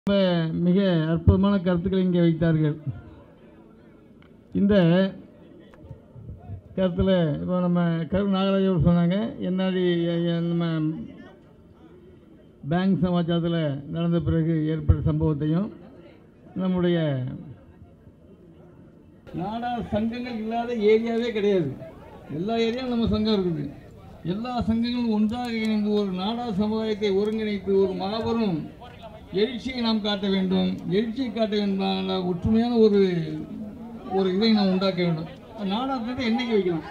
ரொம்ப மிக அற்புதமான கருத்துக்களை இங்கே வைத்தார்கள் இந்த கருத்தில் இப்போ நம்ம கரு நாகராஜ் அவர் சொன்னாங்க என்னாடி எ- எ- நம்ம பேங்க் சமாச்சாரத்தில் நடந்த பிறகு ஏற்பட்ட சம்பவத்தையும் நம்முடைய நாடார் சங்கங்கள் இல்லாத ஏரியாவே கிடையாது எல்லா ஏரியாவும் நம்ம சங்கம் இருக்குது எல்லா சங்கங்களும் ஒன்றாக இணைந்து ஒரு நாடார் சமுதாயத்தை ஒருங்கிணைத்து ஒரு மாபெரும் எழுச்சியை நாம் காட்ட வேண்டும் எழுச்சியை காட்ட வேண்டும் ஒற்றுமையான ஒரு ஒரு இதை நாம் உண்டாக்க வேண்டும் நாடார் சங்கத்தை என்னைக்கு வைக்கலாம்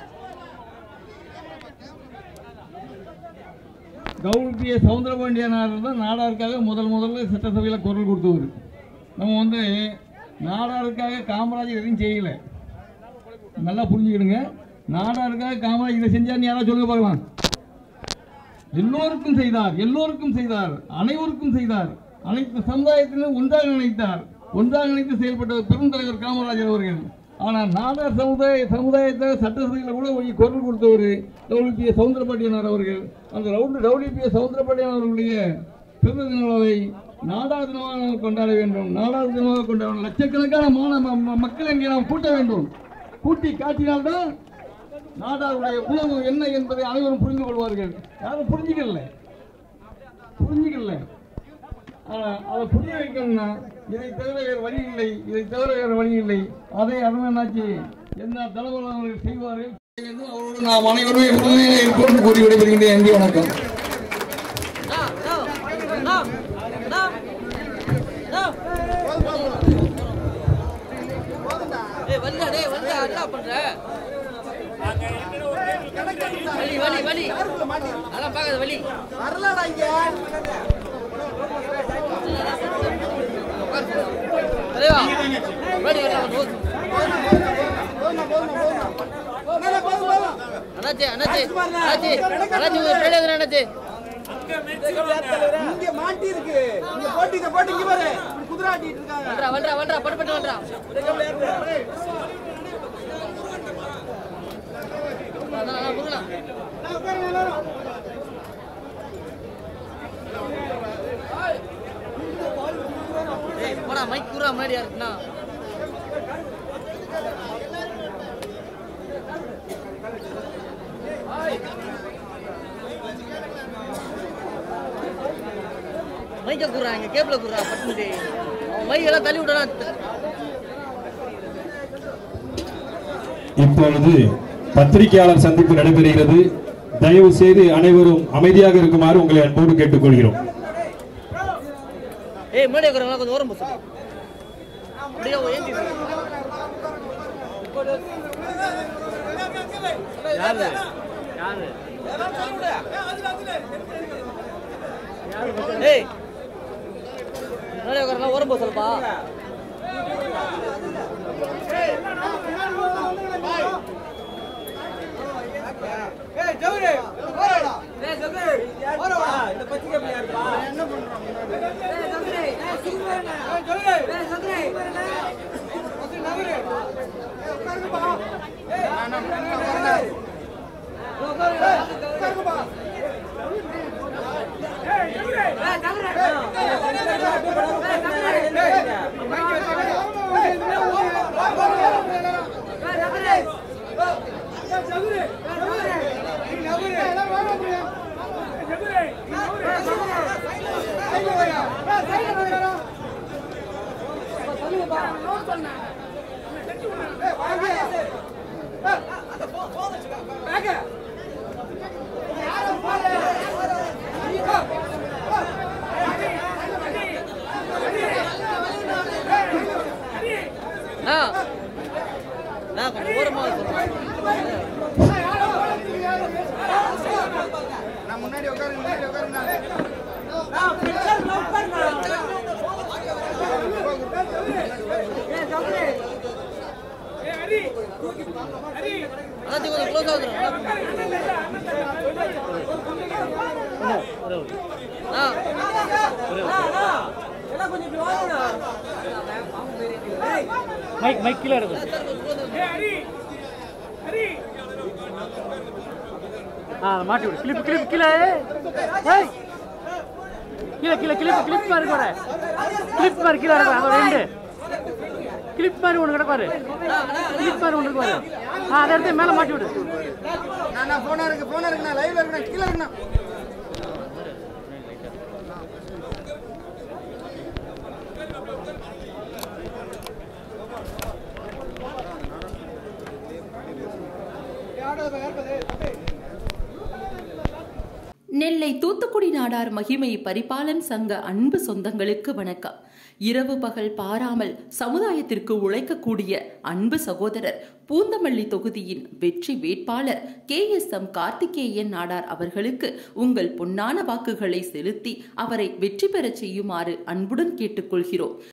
கௌரவிய சவுந்தரபாண்டியனார் தான் நாடாருக்காக முதல் முதல்ல சட்டசபையில் குரல் கொடுத்தவர் நம்ம வந்து நாடாருக்காக காமராஜர் எதையும் செய்யலை நல்லா புரிஞ்சுக்கிடுங்க நாடாருக்காக காமராஜர் இதை செஞ்சார் யாராவது சொல்லுங்க பார்க்கலாம் எல்லோருக்கும் செய்தார் எல்லோருக்கும் செய்தார் அனைவருக்கும் செய்தார் அனைத்து சமுதாயத்திலும் ஒன்றாக நினைத்தார் ஒன்றாக நினைத்து செயல்பட்ட பெருந்தலைவர் காமராஜர் அவர்கள் ஆனால் நாடார் சமுதாய சமுதாயத்தை சட்டசபையில் கூட போய் குரல் கொடுத்தவர் டபிள்யூபிஏ சவுந்தரபாண்டியனார் அவர்கள் அந்த ரவுண்டு டபிள்யூபிஏ சவுந்தரபாண்டியன் அவர்களுடைய பிறந்த தின விழாவை நாடார் தினமாக நாம் கொண்டாட வேண்டும் நாடார் தினமாக கொண்டாட வேண்டும் லட்சக்கணக்கான மாணவ ம- ம- மக்களை இங்கே நாம் கூட்ட வேண்டும் கூட்டி காட்டினால்தான் நாடாருடைய உணவு என்ன என்பதை அனைவரும் புரிந்து கொள்வார்கள் யாரும் புரிஞ்சுக்கல புரிஞ்சுக்கல ஆனா, அதை புரிய வைக்கணும்னா இதை தவிர வேறு வழி இல்லை இதை தவிர வேறு வழி இல்லை அதை அருணாச்சி என்ன தலைவர் அவர்கள் செய்வார்கள் அவரோடு நாம் அனைவருமே உறுதியாக இருப்போம் என்று கூறி விடைபெறுகின்றேன் நன்றி வணக்கம் No, no, no, no, no. ஏய் வந்தா டேய் வந்தா என்ன பண்ற வலி வலி வலி அதான் பார்க்காத வலி வரலடா இங்க தலைவா வலி வரலாம் போது போதும் போதும் போதும் அண்ணாச்சி அண்ணாச்சி அண்ணாச்சி அண்ணாச்சி உங்க பேர் எதுனா அண்ணாச்சி இங்க மாட்டி இருக்கு இங்க போட்டு இத போட்டு இங்க பாரு இப்படி குதிரை ஆட்டிட்டு இருக்காங்க வன்றா வன்றா வன்றா பட்டு பட்டு வன்றா அதான் அதான் கொடுக்கலாம் ஏய் போடா மைக் கூறா முன்னாடி யாருக்குண்ணா மைக்க கூறா இங்க கேப்ல கூறா பட்டு அவன் மைக் எல்லாம் தள்ளி விடலாம் இப்பொழுது பத்திரிகையாளர் சந்திப்பு நடைபெறுகிறது தயவு செய்து அனைவரும் அமைதியாக இருக்குமாறு உங்களை அன்போடு கேட்டுக்கொள்கிறோம் ஏய் முன்னாடி இருக்கிறவங்க கொஞ்சம் ஓரம் போச்சு அப்படியே ஏந்தி யாரு யாரு ஏய் முன்னாடி உட்காரலாம் ஓரம் போக சொல்லுப்பா ஏய் ஜவுரி போறடா ஏய் ஜவுரி போறடா இந்த பத்திரிக்கை எப்படி இருப்பா என்ன பண்றோம் ஏய் ஜவுரி ஏய் சிங்கரனா ஏய் ஜவுரி ஏய் ஜவுரி பத்தி நகரு ஏய் உட்காருங்கப்பா ஏய் நான் உட்காருங்க உட்காருங்க உட்காருங்கப்பா ஏய் ஜவுரி ஏய் ஜவுரி ஏய் ஜவுரி மைக் வச்சுக்கடா ஏய் ஜவுரி ஜவுரி ஜவுரி நீ நகரு எல்லாம் வாங்க முடியும் ஜவுரி நீ நகரு சைடுல வாயா சைடுல வாயா சொல்லுங்கப்பா நோட் பண்ணு ஏய் வாங்க ஏய் அந்த போன் வச்சுக்க பேக் யாரும் போல ஆ நான் கொஞ்சம் ஓரமா சொல்றேன் நான் முன்னாடி உட்காருங்க முன்னாடி உட்காருங்க நான் பிக்சர் நோட் பண்ணு அண்ணாச்சி கொஞ்சம் க்ளோஸ் ஆகுதுங்க ஆ எல்லாம் கொஞ்சம் இப்படி வாங்க மைக் மைக் கீழே இருக்கு ஆ மாட்டி விடு கிளிப் கிளிப் கீழே ஏய் கீழே கீழே கிளிப் கிளிப் மாதிரி கூட கிளிப் மாதிரி கீழே இருக்கும் அங்கே ரெண்டு கிளிப் மாதிரி ஒன்று கிடப்பாரு கிளிப் மாதிரி ஒன்று இருக்குவாரு ஆ அதை எடுத்து மேலே மாட்டி விடு நான் போனா இருக்கு போனா இருக்கு நான் லைவ்ல இருக்கேன் கீழ இருக்கேன் நெல்லை தூத்துக்குடி நாடார் மகிமை பரிபாலன் சங்க அன்பு சொந்தங்களுக்கு வணக்கம் இரவு பகல் பாராமல் சமுதாயத்திற்கு உழைக்கக்கூடிய அன்பு சகோதரர் பூந்தமல்லி தொகுதியின் வெற்றி வேட்பாளர் K S M Karthikeyan Nadar அவர்களுக்கு உங்கள் பொன்னான வாக்குகளை செலுத்தி அவரை வெற்றி பெறச் செய்யுமாறு அன்புடன் கேட்டுக்கொள்கிறோம்